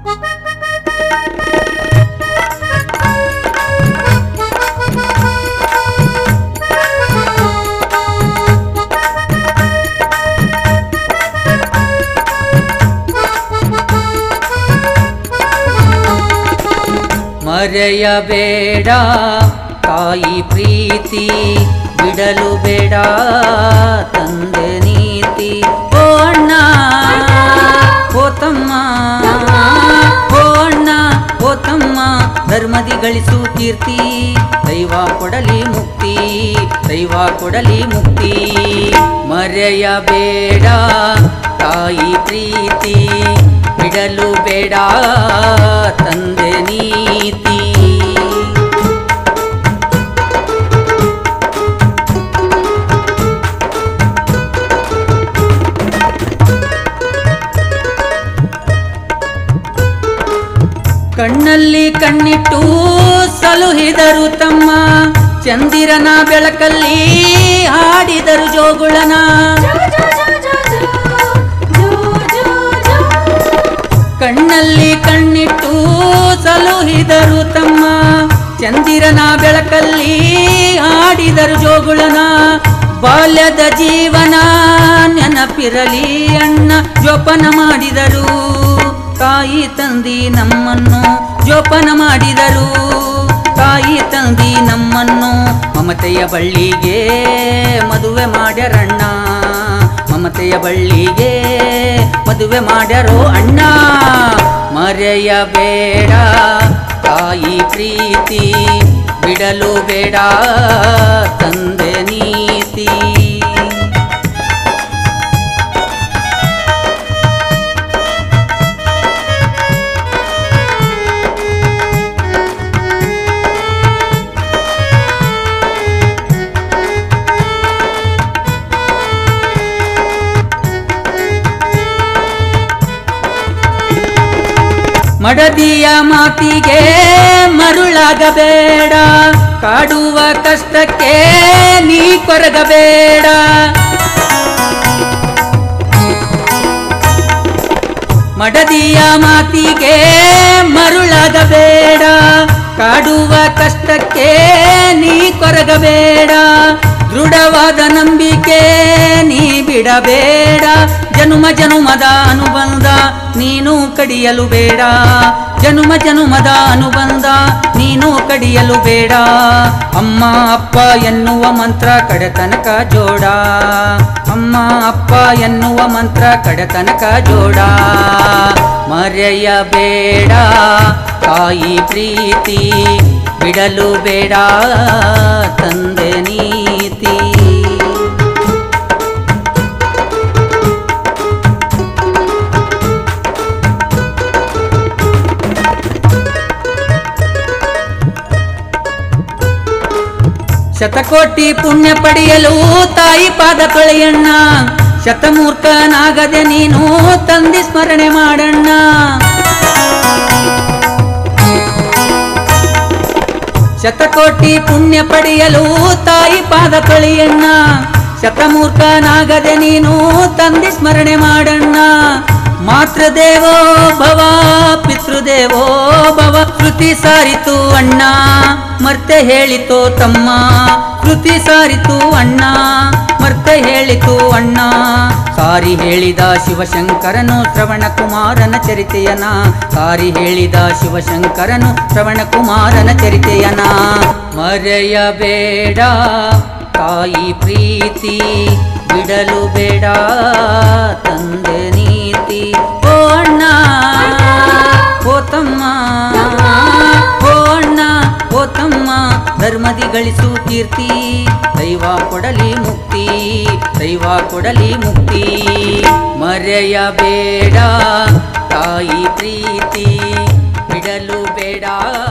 ಮರೆಯಬೇಡ ತಾಯಿ ಪ್ರೀತಿ ಬಿಡಲು ಬೇಡ ತಂದೆ ನೀತಿ ಓ ಅಣ್ಣ ಓ ತಮ್ಮ ಓ ಅಣ್ಣ ಓ ತಮ್ಮ ಧರ್ಮದಿ ಗಳಿಸು ಕೀರ್ತಿ ದೈವ ಕೊಡಲಿ ಮುಕ್ತಿ ದೈವ ಕೊಡಲಿ ಮುಕ್ತಿ ಮರೆಯಬೇಡ ತಾಯಿ ಪ್ರೀತಿ ಬಿಡಲು ಬೇಡ ತಂದೆ ನೀತಿ ಕಣ್ಣಲ್ಲಿ ಕಣ್ಣಿಟ್ಟು ಸಲುಹಿದರು ತಮ್ಮ ಚಂದಿರನ ಬೆಳಕಲ್ಲಿ ಹಾಡಿದರು ಜೋಗುಳನ ಕಣ್ಣಲ್ಲಿ ಕಣ್ಣಿಟ್ಟು ಸಲುಹಿದರು ತಮ್ಮ ಚಂದಿರನ ಬೆಳಕಲ್ಲಿ ಹಾಡಿದರು ಜೋಗುಳನ ಬಾಲ್ಯದ ಜೀವನ ನೆನಪಿರಲಿ ಅಣ್ಣ ಜೋಪನ ಮಾಡಿದರು ತಾಯಿ ತಂದಿ ನಮ್ಮನ್ನು ಜೋಪನ ಮಾಡಿದರು ತಾಯಿ ತಂದಿ ನಮ್ಮನ್ನು ಮಮತೆಯ ಬಳ್ಳಿಗೆ ಮದುವೆ ಮಾಡ್ಯರಣ್ಣ ಮಮತೆಯ ಬಳ್ಳಿಗೆ ಮದುವೆ ಮಾಡ್ಯಾರೋ ಅಣ್ಣ ಮರೆಯಬೇಡ ತಾಯಿ ಪ್ರೀತಿ ಬಿಡಲು ಬೇಡ ತಂದೆ ನೀತಿ ಮಡದಿಯ ಮಾತಿಗೆ ಮರುಳಾಗಬೇಡ ಕಾಡುವ ಕಷ್ಟಕ್ಕೆ ನೀ ಕೊರಗಬೇಡ ಮಡದಿಯ ಮಾತಿಗೆ ಮರುಳಾಗಬೇಡ ಕಾಡುವ ಕಷ್ಟಕ್ಕೆ ನೀ ಕೊರಗಬೇಡ ದೃಢವಾದ ನಂಬಿಕೆ ನೀ ಬಿಡಬೇಡ ಜನುಮ ಜನುಮದ ಅನುಬಂಧ ನೀನು ಕಡಿಯಲು ಬೇಡ ಜನುಮ ಜನುಮದ ಅನುಬಂಧ ನೀನು ಕಡಿಯಲು ಬೇಡ ಅಮ್ಮ ಅಪ್ಪ ಎನ್ನುವ ಮಂತ್ರ ಕಡೆತನಕ ಜೋಡ ಅಮ್ಮ ಅಪ್ಪ ಎನ್ನುವ ಮಂತ್ರ ಕಡೆತನಕ ಜೋಡ ಮರೆಯಬೇಡ ತಾಯಿ ಪ್ರೀತಿ ಬಿಡಲು ಬೇಡ ತಂದೆ ನೀತಿ ಶತಕೋಟಿ ಪುಣ್ಯ ಪಡೆಯಲು ತಾಯಿ ಪಾದ ತೊಳೆಯಣ್ಣ ಶತಮೂರ್ಖನಾಗದೆ ನೀನು ತಂದಿ ಸ್ಮರಣೆ ಮಾಡಣ್ಣ ಶತಕೋಟಿ ಪುಣ್ಯ ಪಡೆಯಲು ತಾಯಿ ಪಾದ ತೊಳೆಯಣ್ಣ ಶತಮೂರ್ಖನಾಗದೆ ನೀನು ತಂದಿ ಸ್ಮರಣೆ ಮಾಡಣ್ಣ ಮಾತೃದೇವೋ ಭವ ಪಿತೃದೇವೋ ಭವ ಕೃತಿ ಸಾರಿತು ಅಣ್ಣ ಮರ್ತೆ ಹೇಳಿತು ತಮ್ಮ ಕೃತಿ ಸಾರಿತು ಅಣ್ಣ ಮರ್ತೆ ಹೇಳಿತು ಅಣ್ಣ ಸಾರಿ ಹೇಳಿದ ಶಿವಶಂಕರನು ಶ್ರವಣ ಕುಮಾರನ ಚರಿತೆಯನ ಸಾರಿ ಹೇಳಿದ ಶಿವಶಂಕರನು ಶ್ರವಣ ಕುಮಾರನ ಚರಿತೆಯನ ಮರೆಯಬೇಡ ತಾಯಿ ಪ್ರೀತಿ ಬಿಡಲು ಬೇಡ ತಂದೆ ನೀತಿ ಓ ಅಣ್ಣ ಓ ತಮ್ಮ ಓ ಅಣ್ಣ ಓ ತಮ್ಮ ಧರ್ಮದಿ ಗಳಿಸು ಕೀರ್ತಿ ದೈವ ಕೊಡಲಿ ಮುಕ್ತಿ ದೈವ ಕೊಡಲಿ ಮುಕ್ತಿ ಮರೆಯಬೇಡ ತಾಯಿ ಪ್ರೀತಿ ಬಿಡಲು ಬೇಡ